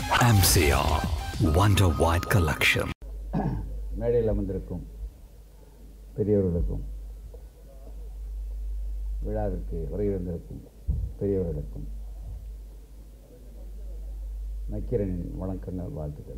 MCR Wonder White Collection. மேடையில் அமர்ந்திருக்கும் பெரியவர்களுக்கும் விழாவிற்கு வருகிறந்திருக்கும் பெரியவர்களுக்கும் நக்கீரனின் வணக்கங்கள் வாழ்த்துக்கள்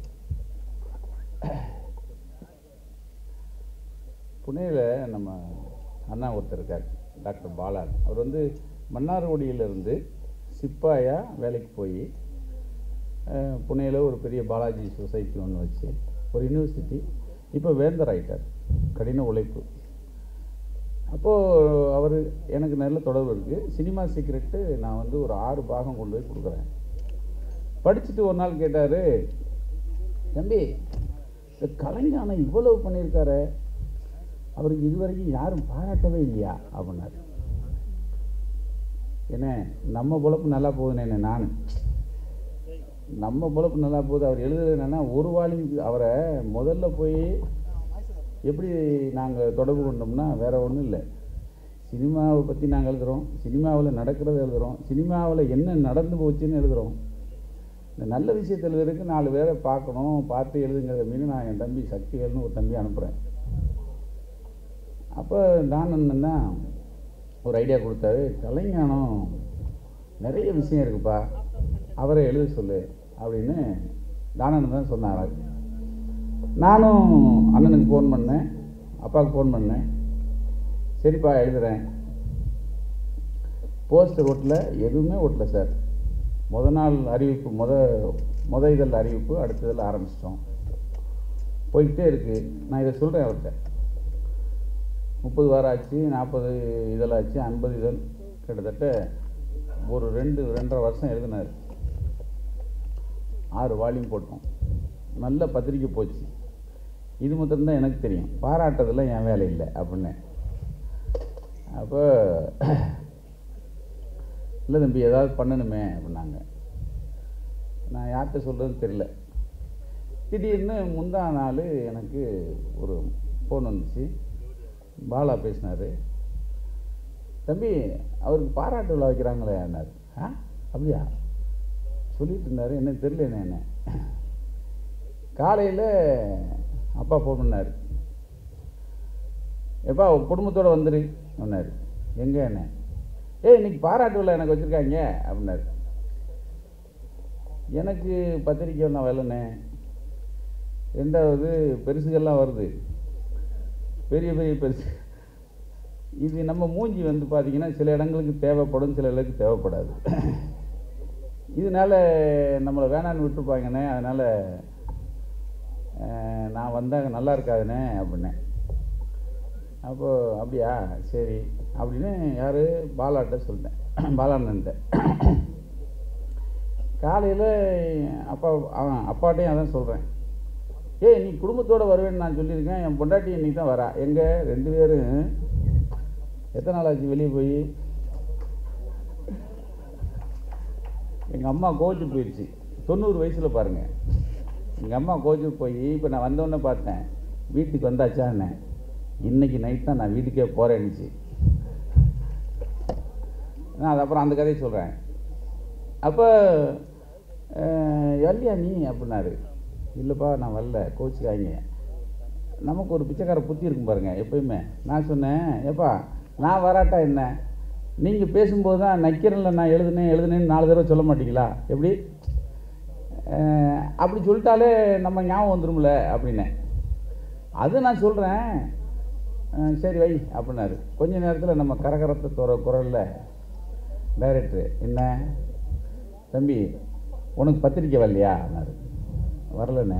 புனேயில் நம்ம அண்ணா ஒருத்தர் இருக்கார் டாக்டர் பாலான் அவர் வந்து மன்னார்குடியிலிருந்து சிப்பாயா வேலைக்கு போய் புனேயில் ஒரு பெரிய பாலாஜி சொசைட்டி ஒன்று வச்சு ஒரு யூனிவர்சிட்டி இப்போ வேந்தர் ஆயிட்டார் கடின உழைப்பு அப்போது அவர் எனக்கு நல்ல தொடர்பு இருக்குது சினிமா சீக்ரெட்டு நான் வந்து ஒரு ஆறு பாகம் கொண்டு போய் கொடுக்குறேன் படிச்சுட்டு ஒரு நாள் கேட்டார் தம்பி இந்த கலைஞானம் இவ்வளவு பண்ணியிருக்காரு அவருக்கு இதுவரைக்கும் யாரும் பாராட்டவே இல்லையா அப்படின்னாரு என்ன நம்ம பொழப்பு நல்லா போகுதுன்னு என்ன நான் நம்ம பொழப்பு நல்லா போகுது அவர் எழுதுறது என்னன்னா ஒரு வாலி அவரை முதல்ல போய் எப்படி நாங்கள் தொடர்பு கொண்டோம்னா வேற ஒன்றும் இல்லை சினிமாவை பற்றி நாங்கள் எழுதுகிறோம் சினிமாவில் நடக்கிறத எழுதுகிறோம் சினிமாவில் என்ன நடந்து போச்சுன்னு எழுதுகிறோம் இந்த நல்ல விஷயத்தை எழுதுறதுக்கு நாலு பேரை பார்க்கணும் பார்த்து எழுதுங்கிறத மீறி நான் என் தம்பி சக்திவேல்னு ஒரு தம்பி அனுப்புகிறேன் அப்போ நான் என்னன்னா ஒரு ஐடியா கொடுத்தாரு கலைஞானம் நிறைய விஷயம் இருக்குப்பா அவரை எழுத சொல்லு அப்படின்னு தானன் தான் சொன்னார் நானும் அண்ணனுக்கு ஃபோன் பண்ணேன் அப்பாவுக்கு ஃபோன் பண்ணேன் சரிப்பா எழுதுகிறேன் போஸ்டர் ஓட்டல எதுவுமே ஓட்டல சார் முத நாள் அறிவிப்பு முத முத இதழ் அறிவிப்பு அடுத்ததில் ஆரம்பிச்சிட்டோம் போய்கிட்டே இருக்குது நான் இதை சொல்கிறேன் அவர்கிட்ட முப்பது வாரம் ஆச்சு நாற்பது இதழாச்சு ஐம்பது இதழ் கிட்டத்தட்ட ஒரு ரெண்டு ரெண்டரை வருஷம் எழுதினார் ஆறு வால்யூம் போட்டோம் நல்ல பத்திரிக்கை போச்சு இது மாத்திரம்தான் எனக்கு தெரியும் பாராட்டுறதுல என் வேலை இல்லை அப்படின்னு அப்போ இல்லை தம்பி ஏதாவது பண்ணணுமே அப்படின்னாங்க நான் யார்கிட்ட சொல்கிறதுன்னு தெரியல திடீர்னு முந்தா நாள் எனக்கு ஒரு ஃபோன் வந்துச்சு பாலா பேசினார் தம்பி அவருக்கு பாராட்டு விழா வைக்கிறாங்களே என்னார் ஆ அப்படியா சொல்லிட்டு இருந்தார் எனக்கு தெரியல என்ன காலையில் அப்பா ஃபோன் பண்ணார் எப்பா குடும்பத்தோடு வந்துரு சொன்னார் எங்கே என்ன ஏய் இன்னைக்கு பாராட்டு விழா எனக்கு வச்சுருக்காங்க அப்படின்னாரு எனக்கு பத்திரிக்கை ஒன்றும் வரலண்ணே ரெண்டாவது பெருசுகள்லாம் வருது பெரிய பெரிய பெருசு இது நம்ம மூஞ்சி வந்து பார்த்திங்கன்னா சில இடங்களுக்கு தேவைப்படும் சில இடங்களுக்கு தேவைப்படாது இதனால் நம்மளை வேணான்னு விட்டுருப்பாங்கண்ணே அதனால் நான் வந்தாங்க நல்லா இருக்காதுண்ணே அப்படின்னேன் அப்போது அப்படியா சரி அப்படின்னு யார் பாலாட்ட சொல்லிட்டேன் பாலாண்ணன்ட்ட காலையில் அப்பா அவன் அப்பாட்டையும் அதான் சொல்கிறேன் ஏய் நீ குடும்பத்தோடு வருவேன்னு நான் சொல்லியிருக்கேன் என் பொண்டாட்டி இன்னைக்கு தான் வரா எங்கே ரெண்டு பேரும் எத்தனை நாள் ஆச்சு வெளியே போய் எங்கள் அம்மா கோச்சுட்டு போயிடுச்சு தொண்ணூறு வயசில் பாருங்கள் எங்கள் அம்மா கோச்சுட்டு போய் இப்போ நான் வந்தோடனே பார்த்தேன் வீட்டுக்கு வந்தாச்சா என்ன இன்னைக்கு நைட் தான் நான் வீட்டுக்கே போகிறேன்னுச்சு நான் அது அப்புறம் அந்த கதையை சொல்கிறேன் அப்போ வரலையா நீ அப்படின்னாரு இல்லைப்பா நான் வரல கோச்சுக்காங்க நமக்கு ஒரு பிச்சைக்கார புத்தி இருக்கும் பாருங்க எப்பயுமே நான் சொன்னேன் ஏப்பா நான் வராட்டா என்ன நீங்கள் பேசும்போது தான் நக்கிறனில் நான் எழுதுனேன் எழுதுனேன்னு நாலு தடவை சொல்ல மாட்டீங்களா எப்படி அப்படி சொல்லிட்டாலே நம்ம ஞாபகம் வந்துடும்ல அப்படின்னேன் அது நான் சொல்கிறேன் சரி வை அப்படின்னாரு கொஞ்ச நேரத்தில் நம்ம கரகரத்தை துற குரலில் டைரக்டரு என்ன தம்பி உனக்கு பத்திரிக்கை வரலையா அப்படின்னாரு வரலண்ணே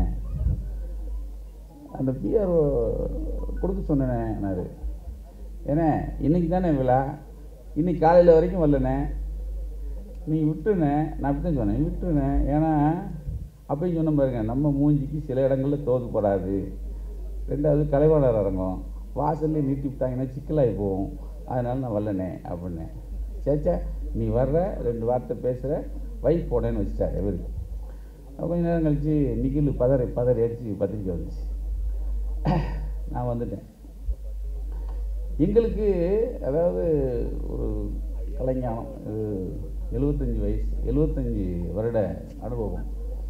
அந்த பிஆர்ஓ கொடுக்க சொன்னேன்னாரு ஏன்னா இன்றைக்கி தானே விழா இன்னைக்கு காலையில் வரைக்கும் வரலண்ணே நீ விட்டுருண்ணே நான் அப்படி தான் சொன்னேன் விட்டுருண்ணே ஏன்னா அப்பயும் சொன்ன பாருங்க நம்ம மூஞ்சிக்கு சில இடங்களில் தோதுப்படாது ரெண்டாவது கலைவாணர் அரங்கம் வாசல்லே நீட்டி விட்டாங்கன்னா சிக்கலாகி போகும் அதனால நான் வரலண்ணே அப்படின்னேன் சேச்சா நீ வர்ற ரெண்டு வார்த்தை பேசுகிற வைஃப் போனேன்னு வச்சுட்டாரு இவர் கொஞ்ச நேரம் கழித்து நிக்கில் பதறி பதறி அடித்து பத்திரிக்கை வந்துச்சு நான் வந்துட்டேன் எங்களுக்கு அதாவது ஒரு கலைஞானம் இது எழுபத்தஞ்சி வயசு எழுபத்தஞ்சி வருட அனுபவம்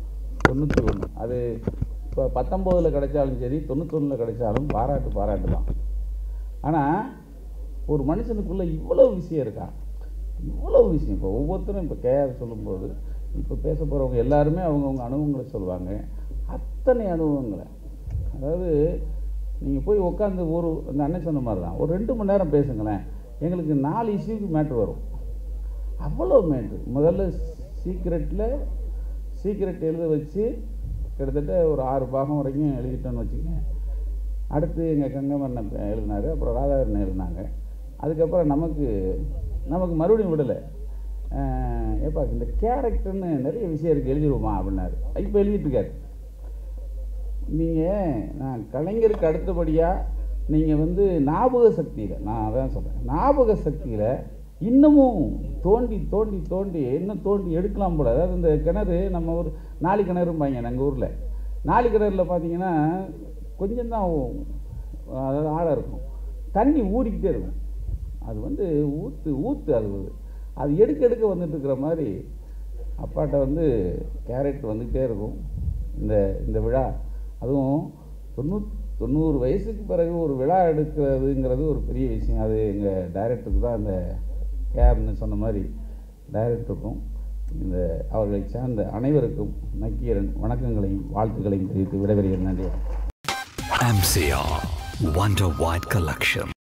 தொண்ணூற்றி ஒன்று அது இப்போ பத்தொம்போதில் கிடைச்சாலும் சரி தொண்ணூத்தொன்னில் கிடைச்சாலும் பாராட்டு பாராட்டு தான் ஆனால் ஒரு மனுஷனுக்குள்ளே இவ்வளோ விஷயம் இருக்கா இவ்வளோ விஷயம் இப்போ ஒவ்வொருத்தரும் இப்போ கேஆர் சொல்லும்போது இப்போ பேச போகிறவங்க எல்லாருமே அவங்கவுங்க அனுபவங்களை சொல்லுவாங்க அத்தனை அனுபவங்களை அதாவது நீங்கள் போய் உட்காந்து ஒரு அந்த அண்ணன் சொன்ன மாதிரி தான் ஒரு ரெண்டு மணி நேரம் பேசுங்களேன் எங்களுக்கு நாலு இஷ்யூக்கு மேட்ரு வரும் அவ்வளோ மேட்ரு முதல்ல சீக்ரெட்டில் சீக்ரெட் எழுத வச்சு கிட்டத்தட்ட ஒரு ஆறு பாகம் வரைக்கும் எழுதிட்டோன்னு வச்சுக்கோங்க அடுத்து எங்கள் கங்கமண்ணன் எழுதினார் அப்புறம் ராதாகிருஷ்ணன் எழுதினாங்க அதுக்கப்புறம் நமக்கு நமக்கு மறுபடியும் விடலை ஏப்பா இந்த கேரக்டர்னு நிறைய விஷயம் இருக்குது எழுதிடுவோமா அப்படின்னாரு இப்போ எழுதிட்டுருக்காரு நீங்கள் நான் கலைஞருக்கு அடுத்தபடியாக நீங்கள் வந்து ஞாபக சக்தியில் நான் அதான் சொல்கிறேன் ஞாபக சக்தியில் இன்னமும் தோண்டி தோண்டி தோண்டி இன்னும் தோண்டி எடுக்கலாம் போல அதாவது இந்த கிணறு நம்ம ஊர் நாலு கிணறும்பாங்க எங்கள் ஊரில் நாலு கிணறுல பார்த்தீங்கன்னா கொஞ்சம் தான் அதாவது ஆழம் இருக்கும் தண்ணி ஊறிக்கிட்டே இருக்கும் அது வந்து ஊற்று ஊற்று அது ஒரு- அது எடுக்க எடுக்க வந்துட்டு இருக்கிற மாதிரி அப்பாட்ட வந்து கேரட் வந்துக்கிட்டே இருக்கும் இந்த இந்த விழா அதுவும் தொண்ணூ தொண்ணூறு வயசுக்கு பிறகு ஒரு விழா எடுக்கிறதுங்கிறது ஒரு பெரிய விஷயம் அது எங்கள் டைரக்டருக்கு தான் அந்த கேர்னு சொன்ன மாதிரி டைரக்டருக்கும் இந்த அவர்களை சார்ந்த அனைவருக்கும் நக்கீரன் வணக்கங்களையும் வாழ்த்துக்களையும் தெரிவித்து விடைபெறுகிறேன் நன்றி MCR Wonder White Collection.